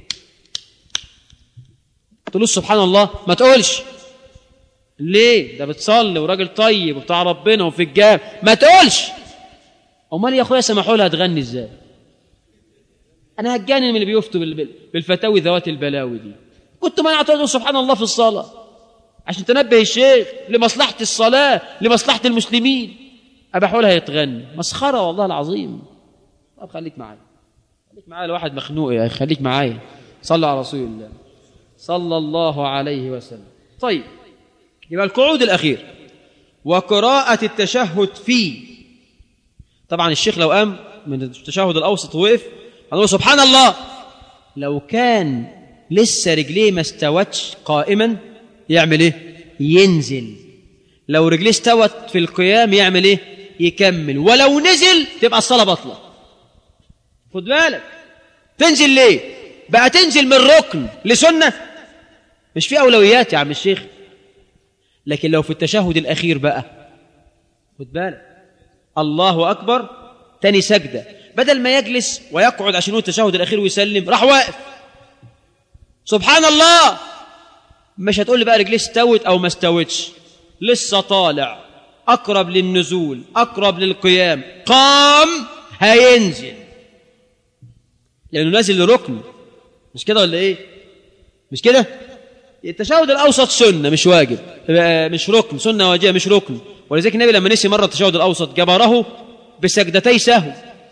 تقول سبحان الله ما تقولش ليه ده بتصلي وراجل طيب وبتاع ربنا وفي الجامع ما تقولش امال يا اخويا سمحوا لها تغني ازاي انا هتجنن من اللي بيفتوا بال- بالفتاوي ذوات البلاوي دي كنت ما تقول سبحان الله في الصلاه عشان تنبه الشيخ لمصلحه الصلاه لمصلحه المسلمين اباحوا لها يتغني مسخره والله العظيم طب خليك معايا خليك معايا الواحد مخنوق يا اخي خليك معايا صلى على رسول الله صلى الله عليه وسلم طيب يبقى القعود الأخير وقراءة التشهد فيه طبعا الشيخ لو قام من التشهد الأوسط ووقف هنقول سبحان الله لو كان لسه رجليه ما استوتش قائما يعمل ايه ينزل لو رجليه استوت في القيام يعمل ايه يكمل ولو نزل تبقى الصلاة بطلة خد بالك تنزل ليه بقى تنزل من ركن لسنة مش في أولويات يا عم الشيخ لكن لو في التشهد الأخير بقى خد بالك الله أكبر تاني سجدة بدل ما يجلس ويقعد عشان يقول التشهد الأخير ويسلم راح واقف سبحان الله مش هتقول لي بقى رجليه استوت أو ما استوتش لسه طالع أقرب للنزول أقرب للقيام قام هينزل لأنه نازل لركن مش كده ولا إيه مش كده التشهد الأوسط سنة مش واجب آه، مش ركن سنة واجبة مش ركن ولذلك النبي لما نسي مرة التشهد الأوسط جبره بسجدتي سهو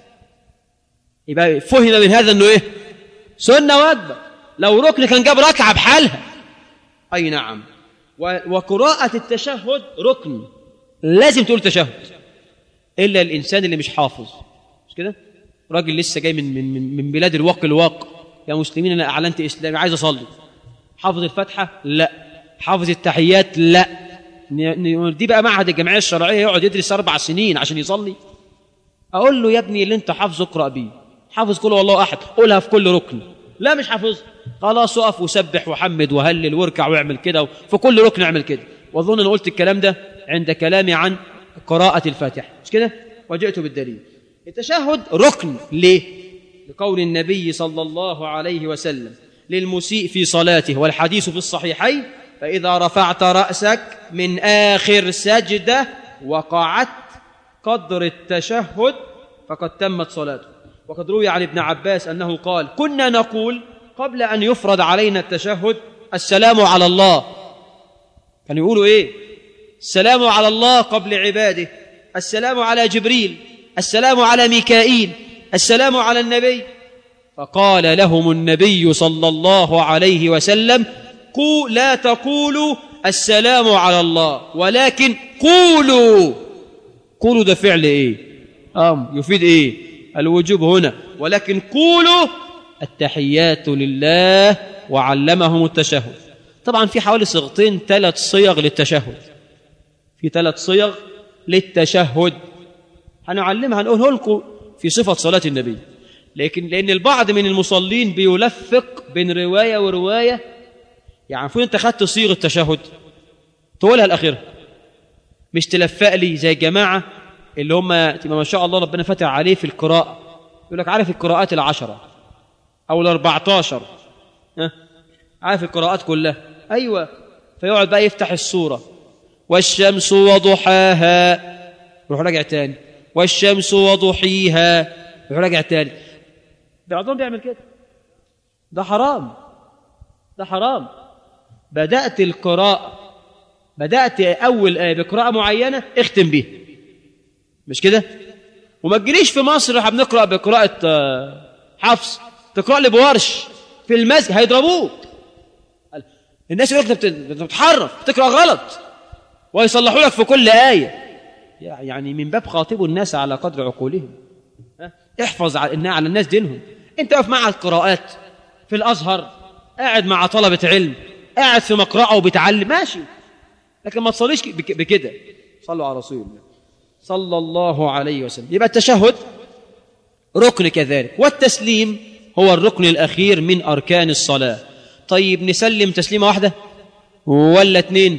يبقى فهم من هذا أنه إيه سنة واجبة لو ركن كان جاب ركعة بحالها أي نعم و- وقراءة التشهد ركن لازم تقول تشهد إلا الإنسان اللي مش حافظ مش كده راجل لسه جاي من من من, من بلاد الواق الواق يا مسلمين أنا أعلنت إسلامي عايز أصلي حافظ الفاتحة لا حافظ التحيات لا ن- ن- دي بقى معهد الجمعية الشرعية يقعد يدرس أربع سنين عشان يصلي أقول له يا ابني اللي أنت حافظه اقرأ بيه حافظ كل والله أحد قولها في كل ركن لا مش حافظ خلاص اقف وسبح وحمد وهلل واركع واعمل كده في كل ركن اعمل كده واظن انا قلت الكلام ده عند كلامي عن قراءة الفاتحة مش كده وجئت بالدليل التشهد ركن ليه لقول النبي صلى الله عليه وسلم للمسيء في صلاته والحديث في الصحيحين فإذا رفعت رأسك من آخر سجدة وقعدت قدر التشهد فقد تمت صلاته وقد روي عن ابن عباس أنه قال كنا نقول قبل أن يفرض علينا التشهد السلام على الله كانوا يقولوا إيه السلام على الله قبل عباده السلام على جبريل السلام على ميكائيل السلام على النبي فقال لهم النبي صلى الله عليه وسلم قو لا تقولوا السلام على الله ولكن قولوا قولوا ده فعل ايه ام يفيد ايه الوجوب هنا ولكن قولوا التحيات لله وعلمهم التشهد طبعا في حوالي صيغتين ثلاث صيغ للتشهد في ثلاث صيغ للتشهد هنعلمها هنقوله لكم في صفة صلاة النبي لكن لأن البعض من المصلين بيلفق بين رواية ورواية يعني المفروض أنت خدت صيغة التشهد تقولها الأخيرة مش تلفق لي زي الجماعة اللي هم تبقى ما شاء الله ربنا فتح عليه في القراءة يقول لك عارف القراءات العشرة أو الأربعتاشر ها؟ عارف القراءات كلها أيوة فيقعد بقى يفتح السورة والشمس وضحاها يروح راجع تاني والشمس وضحيها يروح راجع تاني بعضهم بيعمل كده ده حرام ده حرام بدأت القراءة بدات اول ايه بقراءه معينه اختم بيها مش كده وما تجيليش في مصر احنا بنقرا بقراءه آه، حفص تقرا لي بورش في المسجد هيضربوك الناس يقول لك انت بت- أنت بتحرف بتقرا غلط ويصلحوا لك في كل ايه يعني من باب خاطبوا الناس على قدر عقولهم ها؟ احفظ على إن على الناس دينهم انت واقف مع القراءات في الازهر قاعد مع طلبه علم قاعد في مقرأه وبتعلم ماشي لكن ما تصليش بك- بكده صلوا على رسول الله صلى الله عليه وسلم يبقى التشهد ركن كذلك والتسليم هو الركن الأخير من أركان الصلاة طيب نسلم تسليمة واحدة ولا اتنين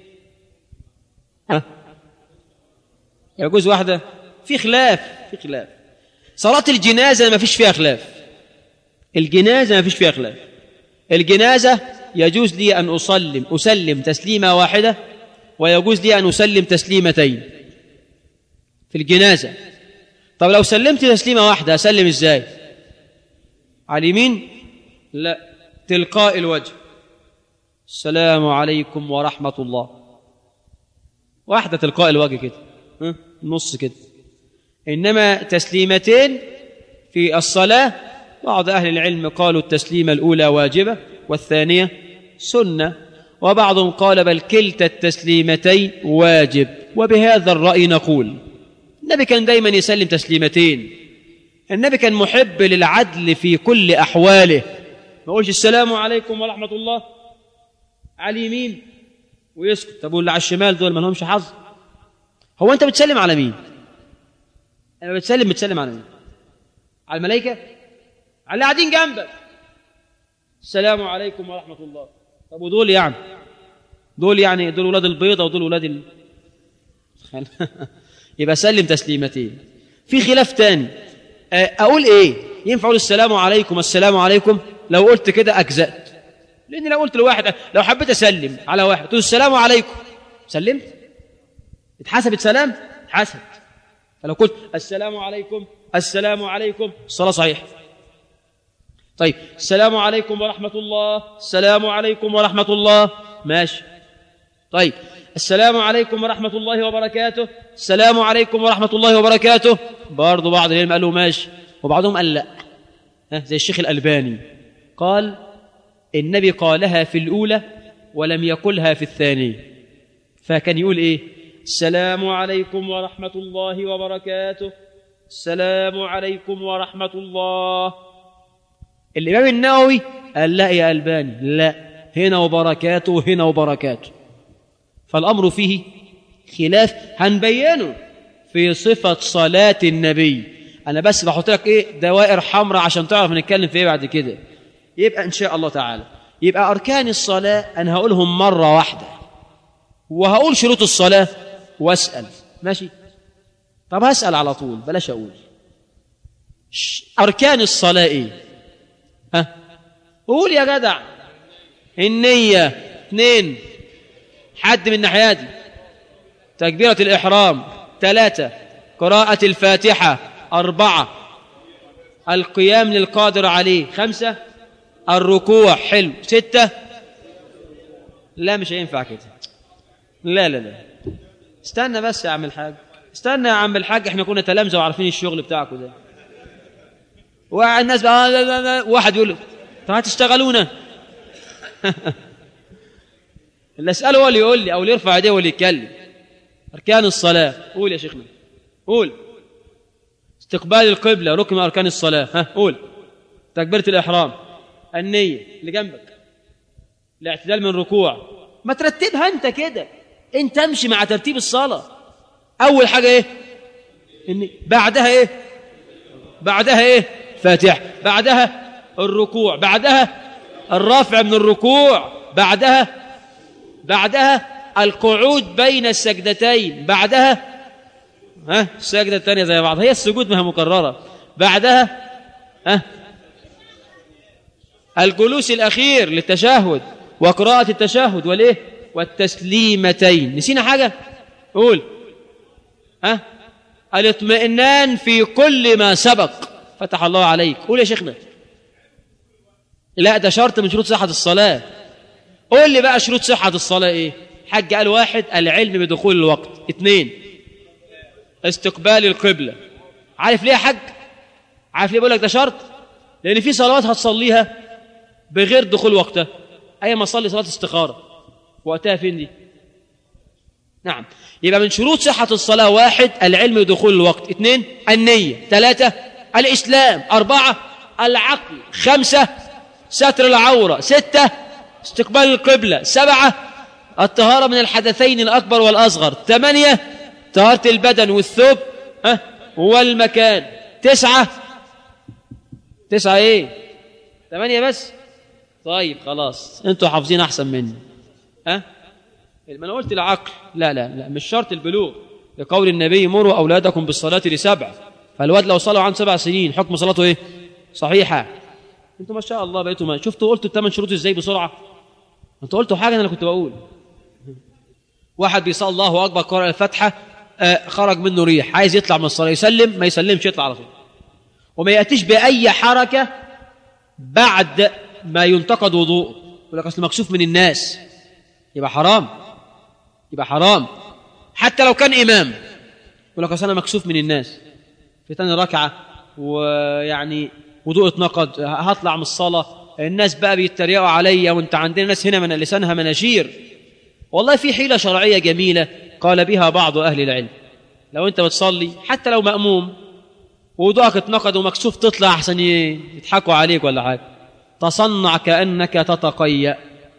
ها؟ يجوز واحدة في خلاف في خلاف صلاة الجنازة ما فيش فيها خلاف الجنازة ما فيش فيها خلاف الجنازة يجوز لي أن أسلم أسلم تسليمة واحدة ويجوز لي أن أسلم تسليمتين في الجنازة طب لو سلمت تسليمة واحدة أسلم إزاي على اليمين لا تلقاء الوجه السلام عليكم ورحمة الله واحدة تلقاء الوجه كده ها؟ نص كده إنما تسليمتين في الصلاة بعض أهل العلم قالوا التسليمة الأولى واجبة والثانية سنة وبعضهم قال بل كلتا التسليمتين واجب وبهذا الرأي نقول النبي كان دايما يسلم تسليمتين النبي كان محب للعدل في كل أحواله ما يقولش السلام عليكم ورحمة الله على اليمين ويسكت طب واللي على الشمال دول ما لهمش حظ هو أنت بتسلم على مين؟ أنا بتسلم بتسلم على مين؟ على الملائكة؟ على اللي قاعدين جنبك السلام عليكم ورحمة الله طب ودول يعني دول يعني دول ولاد البيضة ودول ولاد ال... يبقى سلم تسليمتين في خلاف تاني آه، اقول ايه ينفع اقول السلام عليكم السلام عليكم لو قلت كده اجزات لان لو قلت لواحد لو حبيت اسلم على واحد تقول السلام عليكم سلمت اتحسبت سلام اتحسبت فلو قلت السلام عليكم السلام عليكم الصلاه صحيحه طيب السلام عليكم ورحمه الله السلام عليكم ورحمه الله ماشي طيب السلام عليكم ورحمة الله وبركاته السلام عليكم ورحمة الله وبركاته برضو بعض العلم قالوا ماشي وبعضهم قال لا ها، زي الشيخ الألباني قال النبي قالها في الأولى ولم يقلها في الثانية فكان يقول إيه السلام عليكم ورحمة الله وبركاته السلام عليكم ورحمة الله الإمام النووي قال لا يا ألباني لا هنا وبركاته وهنا وبركاته فالأمر فيه خلاف هنبينه في صفة صلاة النبي أنا بس بحط لك إيه دوائر حمراء عشان تعرف نتكلم في إيه بعد كده يبقى إن شاء الله تعالى يبقى أركان الصلاة أنا هقولهم مرة واحدة وهقول شروط الصلاة وأسأل ماشي طب هسأل على طول بلاش أقول ش- أركان الصلاة إيه ها قول يا جدع النية اثنين حد من ناحياتي تكبيرة الإحرام ثلاثة قراءة الفاتحة أربعة القيام للقادر عليه خمسة الركوع حلو ستة لا مش هينفع كده لا لا لا استنى بس يا عم الحاج استنى يا عم الحاج احنا كنا تلامذة وعارفين الشغل بتاعكم ده والناس بقى لا لا لا واحد يقول طب هتشتغلونا اللي اساله هو اللي يقول لي او اللي يرفع يديه هو اللي يتكلم اركان الصلاه قول يا شيخنا قول استقبال القبله ركن من اركان الصلاه ها قول تكبيره الاحرام النيه اللي جنبك الاعتدال من ركوع ما ترتبها انت كده انت امشي مع ترتيب الصلاه اول حاجه ايه النية. بعدها ايه بعدها ايه فاتحه بعدها الركوع بعدها الرفع من الركوع بعدها بعدها القعود بين السجدتين بعدها ها السجدة الثانية زي بعض هي السجود ما هي مكررة بعدها ها الجلوس الأخير للتشهد وقراءة التشهد والإيه والتسليمتين نسينا حاجة قول ها الاطمئنان في كل ما سبق فتح الله عليك قول يا شيخنا لا ده شرط من شروط صحة الصلاة قول لي بقى شروط صحة الصلاة ايه حج قال واحد العلم بدخول الوقت اثنين استقبال القبلة عارف ليه يا حج عارف ليه بقول لك ده شرط لأن في صلوات هتصليها بغير دخول وقتها أي ما تصلي صلاة استخارة وقتها فين دي نعم يبقى من شروط صحة الصلاة واحد العلم بدخول الوقت اثنين النية ثلاثة الإسلام أربعة العقل خمسة ستر العورة ستة استقبال القبلة سبعة الطهارة من الحدثين الأكبر والأصغر ثمانية طهارة البدن والثوب ها والمكان تسعة تسعة ايه ثمانية بس طيب خلاص انتوا حافظين احسن مني ها ما انا قلت العقل لا لا لا مش شرط البلوغ لقول النبي مروا اولادكم بالصلاه لسبع فالواد لو صلوا عن سبع سنين حكم صلاته ايه صحيحه انتوا ما شاء الله بقيتوا ما شفتوا قلتوا الثمان شروط ازاي بسرعه انتوا قلتوا حاجه انا كنت بقول واحد بيصلي الله اكبر قرأ الفاتحه آه خرج منه ريح عايز يطلع من الصلاه يسلم ما يسلمش يطلع على طول وما ياتيش باي حركه بعد ما ينتقد وضوءه يقول لك اصل مكسوف من الناس يبقى حرام يبقى حرام حتى لو كان امام يقول لك اصل انا مكسوف من الناس في تاني ركعه ويعني وضوء اتنقض هطلع من الصلاه الناس بقى بيتريقوا عليا وانت عندنا ناس هنا من لسانها مناشير والله في حيله شرعيه جميله قال بها بعض اهل العلم لو انت بتصلي حتى لو ماموم ووضوءك اتنقض ومكسوف تطلع احسن يضحكوا عليك ولا حاجه تصنع كانك تتقيأ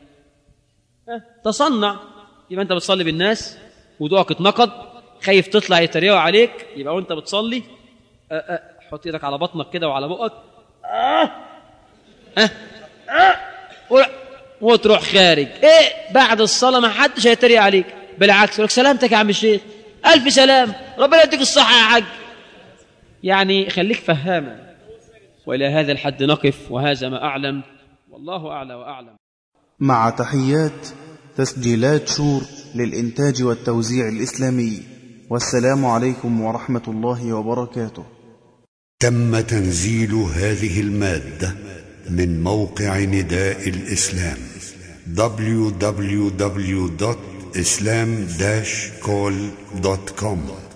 تصنع يبقى انت بتصلي بالناس وضوءك اتنقض خايف تطلع يتريقوا عليك يبقى وانت بتصلي أه أه حط ايدك على بطنك كده وعلى بقك أه أه أه وتروح خارج ايه بعد الصلاه ما حدش هيتريق عليك بالعكس يقول لك سلامتك يا عم الشيخ الف سلام ربنا يديك الصحه يا حاج يعني خليك فهاما والى هذا الحد نقف وهذا ما اعلم والله اعلى واعلم مع تحيات تسجيلات شور للإنتاج والتوزيع الإسلامي والسلام عليكم ورحمة الله وبركاته تم تنزيل هذه المادة من موقع نداء الإسلام www.islam-call.com